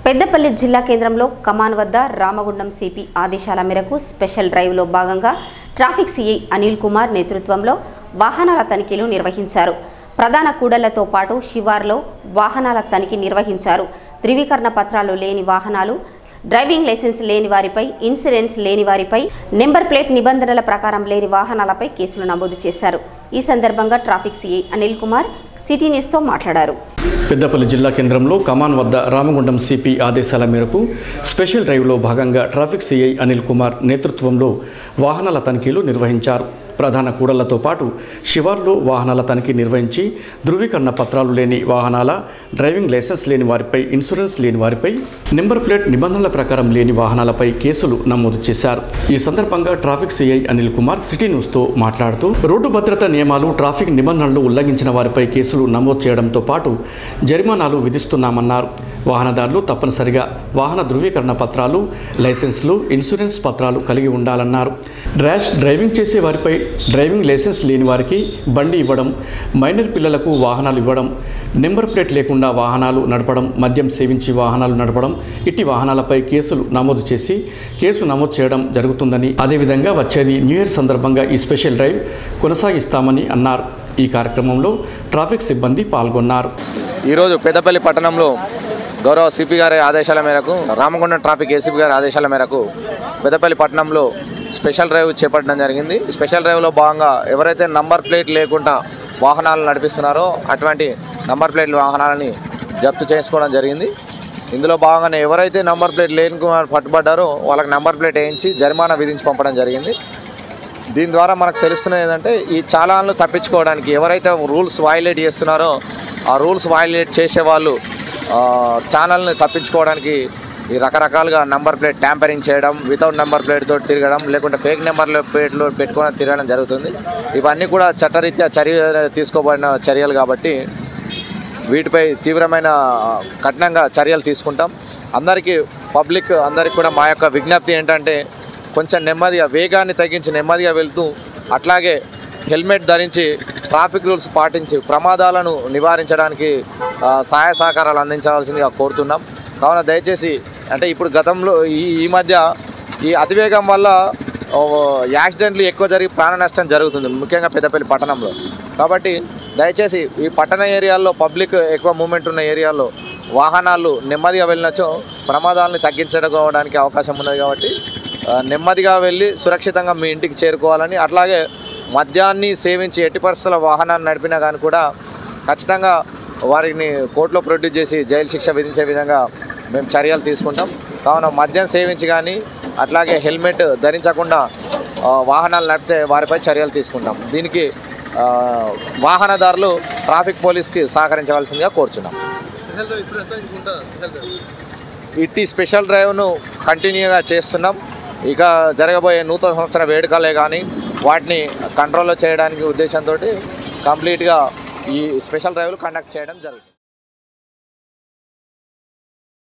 పెద్దపల్లి జిల్లా కేంద్రంలో కమాన్ వద్ద రామగుండం సిపి ఆదేశాల మేరకు స్పెషల్ డ్రైవ్లో భాగంగా ట్రాఫిక్ సిఐ అనిల్ కుమార్ నేతృత్వంలో వాహనాల తనిఖీలు నిర్వహించారు ప్రధాన కూడళ్లతో పాటు శివార్లో వాహనాల తనిఖీ నిర్వహించారు ధృవీకరణ పత్రాలు లేని వాహనాలు డ్రైవింగ్ లైసెన్స్ లేని వారిపై ఇన్సూరెన్స్ లేని వారిపై నెంబర్ ప్లేట్ నిబంధనల ప్రకారం లేని వాహనాలపై కేసులు నమోదు చేశారు ఈ సందర్భంగా traffic CI Anil Kumar city న్యూస్తో మాట్లాడారు పెద్దపల్లి జిల్లా కేంద్రంలో కమాన్ వద్ద రామగుండం సిపి ఆదేశాల మేరకు స్పెషల్ డ్రైవ్లో భాగంగా ట్రాఫిక్ సిఐ అనిల్ కుమార్ నేతృత్వంలో వాహనాల తనిఖీలు నిర్వహించారు ప్రధాన కూడళ్లతో పాటు శివార్లో వాహనాల తనిఖీ నిర్వహించి ధృవీకరణ పత్రాలు లేని వాహనాల డ్రైవింగ్ లైసెన్స్ లేని వారిపై ఇన్సూరెన్స్ లేని వారిపై నెంబర్ ప్లేట్ నిబంధనల ప్రకారం లేని వాహనాలపై కేసులు నమోదు చేశారు ఈ సందర్భంగా traffic CI Anil Kumar city న్యూస్తో మాట్లాడుతూ రోడ్డు భద్రత నియమాలు ట్రాఫిక్ నిబంధనలు ఉల్లంఘించిన వారిపై కేసులు నమోదు చేయడంతో పాటు జరిమానాలు విధిస్తున్నామన్నారు వాహనదారులు తప్పనిసరిగా వాహన ధృవీకరణ పత్రాలు లైసెన్స్లు ఇన్సూరెన్స్ పత్రాలు కలిగి ఉండాలన్నారు ర్యాష్ డ్రైవింగ్ చేసే వారిపై డ్రైవింగ్ లైసెన్స్ లేని వారికి బండి ఇవ్వడం మైనర్ పిల్లలకు వాహనాలు ఇవ్వడం నెంబర్ ప్లేట్ లేకుండా వాహనాలు నడపడం మద్యం సేవించి వాహనాలు నడపడం ఇట్టి వాహనాలపై కేసులు నమోదు చేసి కేసు నమోదు చేయడం జరుగుతుందని అదేవిధంగా వచ్చేది న్యూ ఇయర్ సందర్భంగా ఈ స్పెషల్ డ్రైవ్ కొనసాగిస్తామని అన్నారు ఈ కార్యక్రమంలో ట్రాఫిక్ సిబ్బంది పాల్గొన్నారు ఈరోజు పెద్దపల్లి పట్టణంలో గౌరవ సిపి గారి ఆదేశాల మేరకు రామగుండం ట్రాఫిక్ ఏసీపీ గారి ఆదేశాల మేరకు పెద్దపల్లి పట్టణంలో స్పెషల్ డ్రైవ్ చేపట్టడం జరిగింది ఈ స్పెషల్ డ్రైవ్లో భాగంగా ఎవరైతే నంబర్ ప్లేట్ లేకుండా వాహనాలు నడిపిస్తున్నారో అటువంటి నంబర్ ప్లేట్ వాహనాలని జప్తు చేసుకోవడం జరిగింది ఇందులో భాగంగానే ఎవరైతే నంబర్ ప్లేట్ లేని వారు పట్టుబడ్డారో వాళ్ళకి నంబర్ ప్లేట్ వేయించి జరిమానా విధించి పంపడం జరిగింది దీని ద్వారా మనకు తెలుస్తున్నది ఏంటంటే ఈ చాలాన్లు తప్పించుకోవడానికి ఎవరైతే రూల్స్ వైలేట్ చేస్తున్నారో ఆ రూల్స్ వైలేట్ చేసే వాళ్ళు ఆ, ఛానల్ని తప్పించుకోవడానికి ఈ రకరకాలుగా నంబర్ ప్లేట్ ట్యాంపరింగ్ చేయడం వితౌట్ నెంబర్ ప్లేట్ తోటి తిరగడం లేకుంటే ఫేక్ నెంబర్ ప్లేట్లు పెట్టుకొని తిరగడం జరుగుతుంది ఇవన్నీ కూడా చట్టరీత్యా చర్య తీసుకోబడిన చర్యలు కాబట్టి వీటిపై తీవ్రమైన కఠినంగా చర్యలు తీసుకుంటాం అందరికీ పబ్లిక్ అందరికీ కూడా మా యొక్క విజ్ఞప్తి ఏంటంటే కొంచెం నెమ్మదిగా వేగాన్ని తగ్గించి నెమ్మదిగా వెళ్తూ అట్లాగే హెల్మెట్ ధరించి ట్రాఫిక్ రూల్స్ పాటించి ప్రమాదాలను నివారించడానికి ఆ, సహాయ సహకారాలు అందించవలసిందిగా కోరుతున్నాం కావున దయచేసి అంటే ఇప్పుడు గతంలో ఈ ఈ మధ్య ఈ అతివేగం వల్ల ఓ, యాక్సిడెంట్లు ఎక్కువ జరిగి ప్రాణ నష్టం జరుగుతుంది ముఖ్యంగా పెద్దపల్లి పట్టణంలో కాబట్టి దయచేసి ఈ పట్టణ ఏరియాల్లో పబ్లిక్ ఎక్కువ మూమెంట్ ఉన్న ఏరియాల్లో వాహనాలు నెమ్మదిగా వెళ్ళినచో ప్రమాదాలను తగ్గించుకోవడానికి అవకాశం ఉన్నది కాబట్టి ఆ, నెమ్మదిగా వెళ్ళి సురక్షితంగా మీ ఇంటికి చేరుకోవాలని అట్లాగే మద్యాన్ని సేవించి ఎట్టి పరిస్థితుల వాహనాన్ని నడిపినా కానీ కూడా ఖచ్చితంగా వారిని కోర్టులో ప్రొడ్యూస్ చేసి జైలు శిక్ష విధించే విధంగా మేము చర్యలు తీసుకుంటాం కావున మద్యం సేవించి కానీ అట్లాగే హెల్మెట్ ధరించకుండా ఆ, వాహనాలు నడిపితే వారిపై చర్యలు తీసుకుంటాం దీనికి ఆ, వాహనదారులు ట్రాఫిక్ పోలీస్కి సహకరించవలసిందిగా కోరుచున్నాం ఇట్టి స్పెషల్ డ్రైవ్ను కంటిన్యూగా చేస్తున్నాం ఇక జరగబోయే నూతన సంవత్సర వేడుకలే కానీ వాటిని కంట్రోల్లో చేయడానికి ఉద్దేశంతో కంప్లీట్గా ఈ స్పెషల్ డ్రైవ్లు కండక్ట్ చేయడం జరుగుతుంది